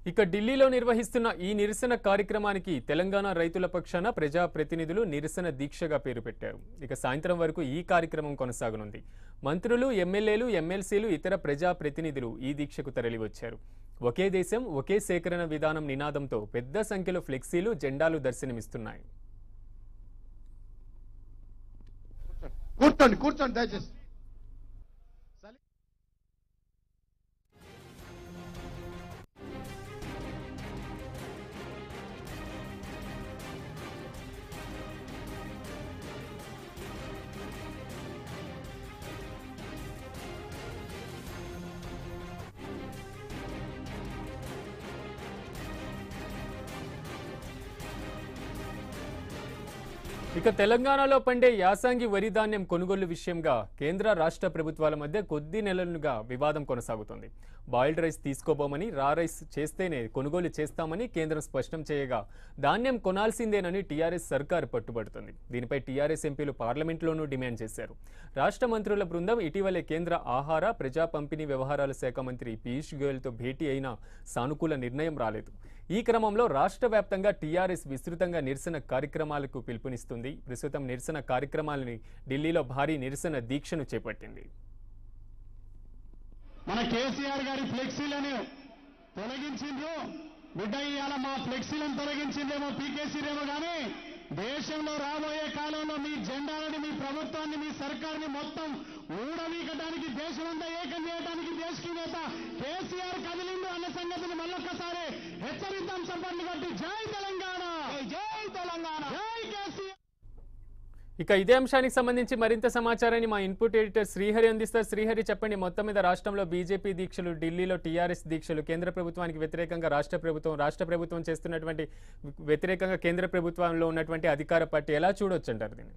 ఇక ఢిల్లీలో నిర్వహిస్తున్న ఈ నిరసన కార్యక్రమానికి తెలంగాణ రైతుల పక్షాన ప్రజా ప్రతినిధులు నిరసన దీక్షగా పేరు పెట్టారు ఇక సాయంత్రం వరకు ఈ కార్యక్రమం కొనసాగనుంది మంత్రులు ఎమ్మెల్యేలు ఎమ్మెల్సీలు ఇతర ప్రజా ప్రతినిధులు ఈ దీక్షకు తరలివచ్చారు ఒకే దేశం ఒకే సేకరణ విధానం నినాదంతో పెద్ద సంఖ్యలో ఫ్లెక్సీలు జెండాలు దర్శనమిస్తున్నాయి కూర్చోండి కూర్చోండి దయచేసి ఇక తెలంగాణలో పండే యాసంగి వరి ధాన్యం కొనుగోలు విషయంగా కేంద్ర రాష్ట్ర ప్రభుత్వాల మధ్య కొద్ది నెలలుగా వివాదం కొనసాగుతోంది బాయిల్డ్ రైస్ తీసుకోబోమని రా రైస్ చేస్తేనే కొనుగోలు చేస్తామని కేంద్రం స్పష్టం చేయగా ధాన్యం కొనాల్సిందేనని టీఆర్ఎస్ సర్కారు పట్టుబడుతుంది దీనిపై టీఆర్ఎస్ ఎంపీలు పార్లమెంట్లోనూ డిమాండ్ చేశారు రాష్ట్ర మంత్రుల బృందం ఇటీవలే కేంద్ర ఆహార ప్రజా పంపిణీ వ్యవహారాల శాఖ మంత్రి పీయూష్ గోయల్తో భేటీ అయినా సానుకూల నిర్ణయం రాలేదు ఈ క్రమంలో రాష్ట్ర వ్యాప్తంగా టీఆర్ఎస్ విస్తృతంగా నిరసన కార్యక్రమాలకు పిలుపునిస్తుంది ప్రస్తుతం నిరసన కార్యక్రమాలని ఢిల్లీలో భారీ నిరసన దీక్షను చేపట్టింది మన కేసీఆర్ గారి ఫ్లెక్సీలను తొలగించిండ్రు బిడ్డ ఇవాళ మా ఫ్లెక్సీలను తొలగించిందేమో పీకేసీరేమో కానీ దేశంలో రాబోయే కాలంలో మీ జెండాలని మీ ప్రభుత్వాన్ని మీ సర్కార్ని మొత్తం ఊడవీకటానికి దేశమంతా ఏకం చేయడానికి దేశకి నేత కేసీఆర్ కదిలిండు అన్న సంగతిని మళ్ళొక్కసారి హెచ్చరిద్దాం సంపన్ను కొట్టి జై తెలంగాణ జై తెలంగాణ జై కేసీఆర్ ఇక ఇదే అంశానికి సంబంధించి మరింత సమాచారాన్ని మా ఇన్పుట్ ఎడిటర్ శ్రీహరి అందిస్తారు శ్రీహరి చెప్పండి మొత్తం మీద రాష్ట్రంలో బీజేపీ దీక్షలు ఢిల్లీలో టీఆర్ఎస్ దీక్షలు కేంద్ర ప్రభుత్వానికి వ్యతిరేకంగా రాష్ట్ర ప్రభుత్వం రాష్ట్ర ప్రభుత్వం చేస్తున్నటువంటి వ్యతిరేకంగా కేంద్ర ప్రభుత్వంలో ఉన్నటువంటి అధికార పార్టీ ఎలా చూడొచ్చు అంటారు దీన్ని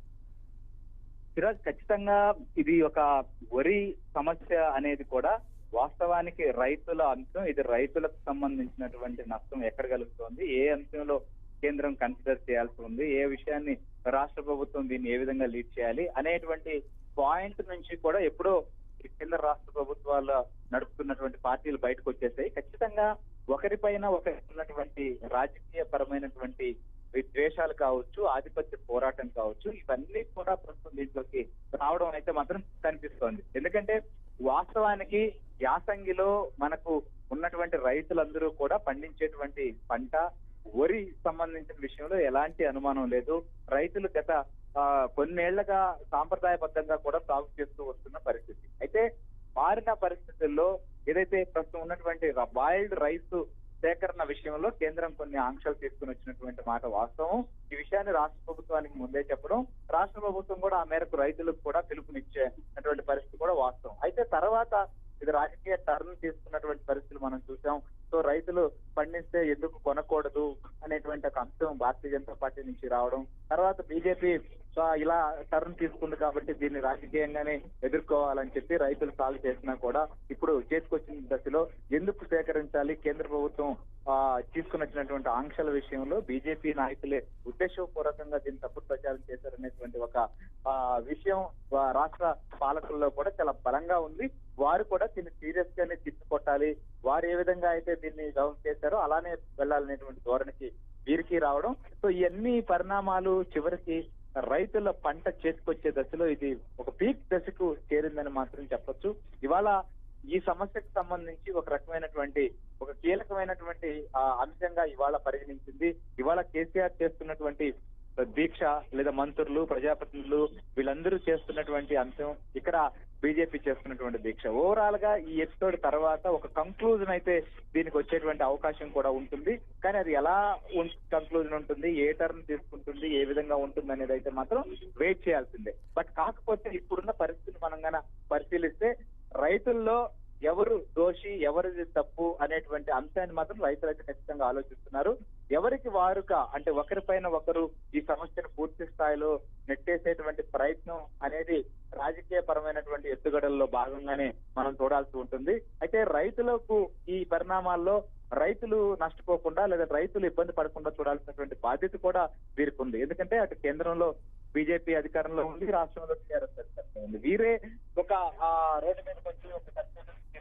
సిరాజ్ ఖచ్చితంగా ఇది ఒక వరి సమస్య అనేది కూడా వాస్తవానికి రైతుల అంశం ఇది రైతులకు సంబంధించినటువంటి నష్టం ఎక్కడ కలుగుతోంది ఏ అంశంలో కేంద్రం కన్సిడర్ చేయాల్సి ఉంది ఏ విషయాన్ని రాష్ట్ర ప్రభుత్వం దీన్ని ఏ విధంగా లీడ్ చేయాలి అనేటువంటి పాయింట్ నుంచి కూడా ఎప్పుడో ఈ కేంద్ర రాష్ట్ర ప్రభుత్వాలు నడుపుతున్నటువంటి పార్టీలు బయటకు వచ్చేసాయి ఖచ్చితంగా ఒకరిపైన ఒకరి ఉన్నటువంటి రాజకీయ పరమైనటువంటి విద్వేషాలు కావచ్చు ఆధిపత్య పోరాటం కావచ్చు ఇవన్నీ కూడా ప్రస్తుతం దీంట్లోకి రావడం అయితే మాత్రం కనిపిస్తోంది ఎందుకంటే వాస్తవానికి యాసంగిలో మనకు ఉన్నటువంటి రైతులందరూ కూడా పండించేటువంటి పంట వరి సంబంధించిన విషయంలో ఎలాంటి అనుమానం లేదు రైతులు గత ఆ, కొన్నేళ్లుగా సాంప్రదాయబద్ధంగా కూడా సాగు చేస్తూ వస్తున్న పరిస్థితి అయితే మారిన పరిస్థితుల్లో ఏదైతే ప్రస్తుతం ఉన్నటువంటి బాయిల్డ్ రైస్ సేకరణ విషయంలో కేంద్రం కొన్ని ఆంక్షలు తీసుకుని వచ్చినటువంటి మాట వాస్తవం ఈ విషయాన్ని రాష్ట్ర ప్రభుత్వానికి ముందే చెప్పడం రాష్ట్ర ప్రభుత్వం కూడా ఆ మేరకు రైతులకు కూడా పిలుపునిచ్చేటువంటి పరిస్థితి కూడా వాస్తవం అయితే తర్వాత ఇది రాజకీయ టర్న్ తీసుకున్నటువంటి పరిస్థితులు మనం చూసాం సో రైతులు పండిస్తే ఎందుకు కొనకూడదు అనేటువంటి ఒక అంశం భారతీయ జనతా పార్టీ నుంచి రావడం తర్వాత బీజేపీ ఇలా టర్న్ తీసుకుంది కాబట్టి దీన్ని రాజకీయంగానే ఎదుర్కోవాలని చెప్పి రైతులు సాగు చేసినా కూడా ఇప్పుడు చేతికొచ్చిన దశలో ఎందుకు సేకరించాలి కేంద్ర ప్రభుత్వం ఆ తీసుకుని వచ్చినటువంటి ఆంక్షల విషయంలో బీజేపీ నాయకులే ఉద్దేశపూర్వకంగా దీన్ని తప్పుడు ప్రచారం చేశారనేటువంటి ఒక ఆ విషయం ఆ, రాష్ట్ర పాలకుల్లో కూడా చాలా బలంగా ఉంది వారు కూడా దీన్ని సీరియస్ గానే తిప్పుకొట్టాలి వారు ఏ విధంగా అయితే దీన్ని డౌన్ చేశారో అలానే వెళ్ళాలనేటువంటి ధోరణికి వీరికి రావడం సో ఇవన్నీ పరిణామాలు చివరికి రైతుల పంట చేతికొచ్చే దశలో ఇది ఒక పీక్ దశకు చేరిందని మాత్రం చెప్పొచ్చు ఇవాళ ఈ సమస్యకు సంబంధించి ఒక రకమైనటువంటి ఒక కీలకమైనటువంటి ఆ, అంశంగా ఇవాళ పరిగణించింది ఇవాళ కేసీఆర్ చేస్తున్నటువంటి దీక్ష లేదా మంత్రులు ప్రజాప్రతినిధులు వీళ్ళందరూ చేస్తున్నటువంటి అంశం ఇక్కడ బీజేపీ చేస్తున్నటువంటి దీక్ష ఓవరాల్ గా ఈ ఎపిసోడ్ తర్వాత ఒక కంక్లూజన్ అయితే దీనికి వచ్చేటువంటి అవకాశం కూడా ఉంటుంది కానీ అది ఎలా కంక్లూజన్ ఉంటుంది ఏ టర్న్ తీసుకుంటుంది ఏ విధంగా ఉంటుంది అనేది అయితే మాత్రం వెయిట్ చేయాల్సిందే బట్ కాకపోతే ఇప్పుడున్న పరిస్థితిని మనం గన పరిశీలిస్తే రైతుల్లో ఎవరు దోషి ఎవరిది తప్పు అనేటువంటి అంశాన్ని మాత్రం రైతులు అయితే ఖచ్చితంగా ఆలోచిస్తున్నారు ఎవరికి వారుగా అంటే ఒకరిపైన ఒకరు ఈ సమస్యను పూర్తి స్థాయిలో నెట్టేసేటువంటి ప్రయత్నం అనేది రాజకీయ పరమైనటువంటి ఎత్తుగడల్లో భాగంగానే మనం చూడాల్సి ఉంటుంది అయితే రైతులకు ఈ పరిణామాల్లో రైతులు నష్టపోకుండా లేదా రైతులు ఇబ్బంది పడకుండా చూడాల్సినటువంటి బాధ్యత కూడా వీరికి ఉంది ఎందుకంటే అటు కేంద్రంలో బీజేపీ అధికారంలో ఉంది రాష్ట్రంలో టీఆర్ఎస్ అధికారంలో ఉంది వీరే ఒక ఆ రోడ్డు మీదకి వచ్చి ఒక చర్చను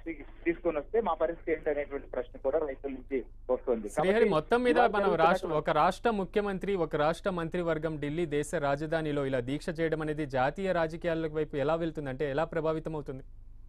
తీ- తీసుకొని వస్తే మా పరిస్థితి ఏంటి అనేటువంటి ప్రశ్న కూడా రైతుల నుంచి వస్తుంది శ్రీహరి కాబట్టి మొత్తం మీద ఇవాళ మనం రాష్ట్ర జరుగుతున్నటువంటి- ఒక రాష్ట్ర ముఖ్యమంత్రి ఒక రాష్ట్ర మంత్రివర్గం ఢిల్లీ దేశ రాజధానిలో ఇలా దీక్ష చేయడం అనేది జాతీయ రాజకీయాల వైపు ఎలా వెళ్తుంది అంటే ఎలా ప్రభావితం అవుతుంది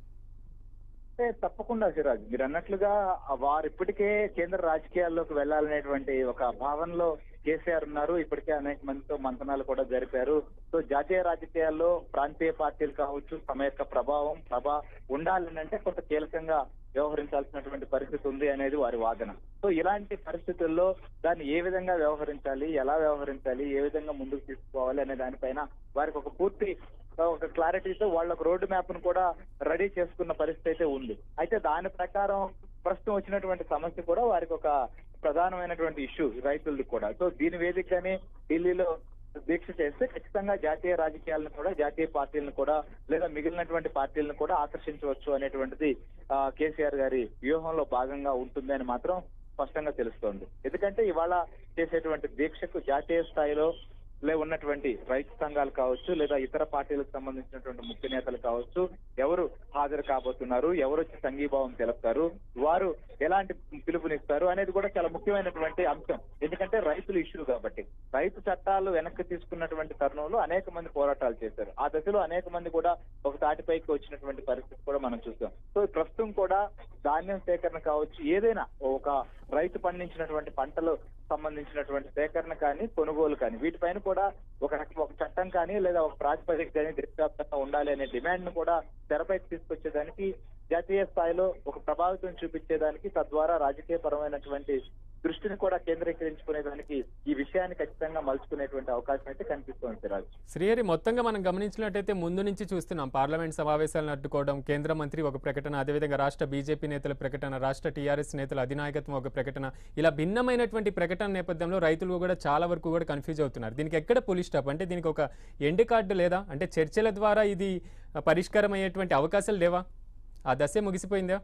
అంటే తప్పకుండా సిరాజ్ మీరు అన్నట్లుగా వారు ఇప్పటికే కేంద్ర రాజకీయాల్లోకి వెళ్లాలనేటువంటి ఒక భావనలో కేసీఆర్ ఉన్నారు ఇప్పటికే అనేక మందితో మంతనాలు కూడా జరిపారు సో జాతీయ రాజకీయాల్లో ప్రాంతీయ పార్టీలు కావచ్చు తమ యొక్క ప్రభావం ప్రభా ఉండాలని అంటే కొంత కీలకంగా వ్యవహరించాల్సినటువంటి పరిస్థితి ఉంది అనేది వారి వాదన సో ఇలాంటి పరిస్థితుల్లో దాన్ని ఏ విధంగా వ్యవహరించాలి ఎలా వ్యవహరించాలి ఏ విధంగా ముందుకు తీసుకోవాలి అనే దానిపైన వారికి ఒక పూర్తి ఒక క్లారిటీతో వాళ్ళ ఒక రోడ్డు మ్యాప్ ను కూడా రెడీ చేసుకున్న పరిస్థితి అయితే ఉంది అయితే దాని ప్రకారం ప్రస్తుతం వచ్చినటువంటి సమస్య కూడా వారికి ఒక ప్రధానమైనటువంటి ఇష్యూ రైతులది కూడా సో దీని వేదికగానే ఢిల్లీలో దీక్ష చేస్తే ఖచ్చితంగా జాతీయ రాజకీయాలను కూడా జాతీయ పార్టీలను కూడా లేదా మిగిలినటువంటి పార్టీలను కూడా ఆకర్షించవచ్చు అనేటువంటిది ఆ, కేసీఆర్ గారి వ్యూహంలో భాగంగా ఉంటుంది అని మాత్రం స్పష్టంగా తెలుస్తోంది ఎందుకంటే ఇవాళ చేసేటువంటి దీక్షకు జాతీయ స్థాయిలో లే ఉన్నటువంటి రైతు సంఘాలు కావచ్చు లేదా ఇతర పార్టీలకు సంబంధించినటువంటి ముఖ్య నేతలు కావచ్చు ఎవరు హాజరు కాబోతున్నారు ఎవరు వచ్చి సంఘీభావం తెలుపుతారు వారు ఎలాంటి పిలుపునిస్తారు అనేది కూడా చాలా ముఖ్యమైనటువంటి అంశం ఎందుకంటే రైతుల ఇష్యూ కాబట్టి రైతు చట్టాలు వెనక్కి తీసుకున్నటువంటి తరుణంలో అనేక మంది పోరాటాలు చేశారు ఆ దశలో అనేక మంది కూడా ఒక తాటిపైకి వచ్చినటువంటి పరిస్థితి కూడా మనం చూసాం సో ప్రస్తుతం కూడా ధాన్యం సేకరణ కావచ్చు ఏదైనా ఒక రైతు పండించినటువంటి పంటలు సంబంధించినటువంటి సేకరణ కానీ కొనుగోలు కానీ వీటిపైన కూడా ఒక రకం- ఒక చట్టం కానీ లేదా ఒక ప్రాతిపదిక కానీ దేశవ్యాప్తంగా ఉండాలి అనే డిమాండ్ ను కూడా తెరపైకి తీసుకొచ్చేదానికి జాతీయ స్థాయిలో ఒక ప్రభావితం చూపించేదానికి తద్వారా రాజకీయ పరమైనటువంటి దృష్టిని కూడా కేంద్రీకరించుకునేదానికి ఈ విషయాన్ని ఖచ్చితంగా మలుచుకునేటువంటి అవకాశం అయితే కనిపిస్తోంది సిరాజ్ శ్రీహరి మొత్తంగా మనం గమనించినట్టయితే ముందు నుంచి చూస్తున్నాం పార్లమెంట్ సమావేశాలను అడ్డుకోవడం కేంద్ర మంత్రి ఒక ప్రకటన అదేవిధంగా రాష్ట్ర బీజేపీ నేతల ప్రకటన రాష్ట్ర టీఆర్ఎస్ నేతల అధినాయకత్వం ఒక ప్రకటన ఇలా భిన్నమైనటువంటి ప్రకటన నేపథ్యంలో రైతులు కూడా చాలా వరకు కూడా కన్ఫ్యూజ్ అవుతున్నారు దీనికి ఎక్కడ పోలీస్ స్టాప్ అంటే దీనికి ఒక ఎండ్ కార్డు లేదా అంటే చర్చల ద్వారా ఇది ఆ, పరిష్కారం అయ్యేటువంటి అవకాశాలు లేవా ఆ దశే ముగిసిపోయిందా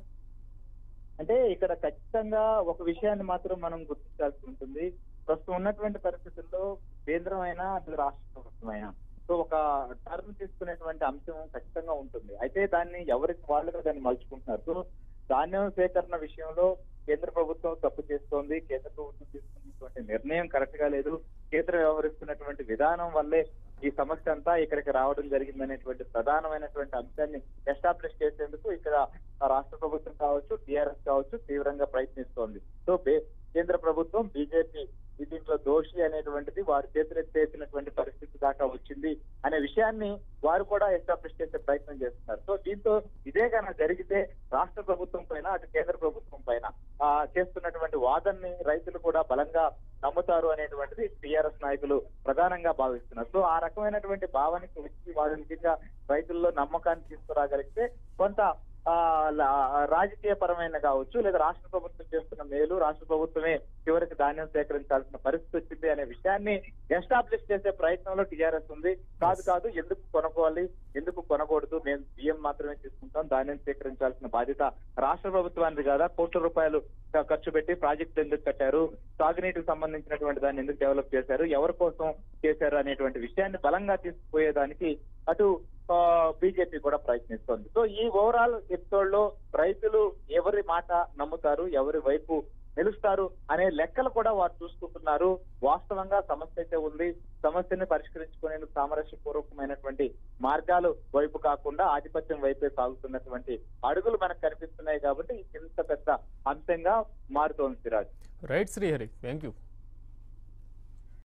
అంటే ఇక్కడ ఖచ్చితంగా ఒక విషయాన్ని మాత్రం మనం గుర్తించాల్సి ఉంటుంది ప్రస్తుతం ఉన్నటువంటి పరిస్థితుల్లో కేంద్రం అయినా అటు రాష్ట్ర ప్రభుత్వం అయినా సో ఒక టర్న్ తీసుకునేటువంటి అంశం ఖచ్చితంగా ఉంటుంది అయితే దాన్ని ఎవరికి వాళ్ళుగా దాన్ని మలుచుకుంటున్నారు సో ధాన్యం సేకరణ విషయంలో కేంద్ర ప్రభుత్వం తప్పు చేస్తోంది కేంద్ర ప్రభుత్వం తీసుకున్నటువంటి నిర్ణయం కరెక్ట్ గా లేదు కేంద్రం వ్యవహరిస్తున్నటువంటి విధానం వల్లే ఈ సమస్య అంతా ఇక్కడికి రావడం జరిగిందనేటువంటి ప్రధానమైనటువంటి అంశాన్ని ఎస్టాబ్లిష్ చేసేందుకు ఇక్కడ ఆ రాష్ట్ర ప్రభుత్వం కావచ్చు టీఆర్ఎస్ కావచ్చు తీవ్రంగా ప్రయత్నిస్తోంది సో బే- కేంద్ర ప్రభుత్వం బీజేపీ దీంట్లో దోషి అనేటువంటిది వారి చేతులెత్తేసినటువంటి పరిస్థితి దాకా వచ్చింది అనే విషయాన్ని వారు కూడా ఎస్టాబ్లిష్ చేసే ప్రయత్నం చేస్తున్నారు సో దీంతో ఇదే కనుక జరిగితే రాష్ట్ర ప్రభుత్వం పైన అటు కేంద్ర ప్రభుత్వం పైన ఆ చేస్తున్నటువంటి వాదనని రైతులు కూడా బలంగా నమ్ముతారు అనేటువంటిది టీఆర్ఎస్ నాయకులు ప్రధానంగా భావిస్తున్నారు సో ఆ రకమైనటువంటి భావనకి వచ్చి వాళ్ళ నిజంగా రైతుల్లో నమ్మకాన్ని తీసుకురాగలిగితే కొంత ఆ లా- రాజకీయ పరమైన కావచ్చు లేదా రాష్ట్ర ప్రభుత్వం చేస్తున్న మేలు రాష్ట్ర ప్రభుత్వమే చివరికి ధాన్యం సేకరించాల్సిన పరిస్థితి వచ్చింది అనే విషయాన్ని ఎస్టాబ్లిష్ చేసే ప్రయత్నంలో టీఆర్ఎస్ ఉంది కాదు కాదు ఎందుకు కొనుక్కోవాలి ఎందుకు కొనకూడదు మేము బియ్యం మాత్రమే తీసుకుంటాం ధాన్యం సేకరించాల్సిన బాధ్యత రాష్ట్ర ప్రభుత్వానికి కాదా కోట్ల రూపాయలు ఖ- ఖర్చు పెట్టి ప్రాజెక్టులు ఎందుకు కట్టారు సాగునీటికి సంబంధించినటువంటి దాన్ని ఎందుకు డెవలప్ చేశారు ఎవరి కోసం చేశారు అనేటువంటి విషయాన్ని బలంగా తీసుకుపోయేదానికి అటు బీజేపీ కూడా ప్రయత్నిస్తోంది సో ఈ ఓవరాల్ ఎపిసోడ్ లో రైతులు ఎవరి మాట నమ్ముతారు ఎవరి వైపు నిలుస్తారు అనే లెక్కలు కూడా వారు చూసుకుంటున్నారు వాస్తవంగా సమస్య అయితే ఉంది సమస్యని పరిష్కరించుకునేందుకు సామరస్యపూర్వకమైనటువంటి మార్గాలు వైపు కాకుండా ఆధిపత్యం వైపే సాగుతున్నటువంటి అడుగులు మనకు కనిపిస్తున్నాయి కాబట్టి ఇది ఇంత పెద్ద అంశంగా మారుతోంది Siraj right Srihari thank you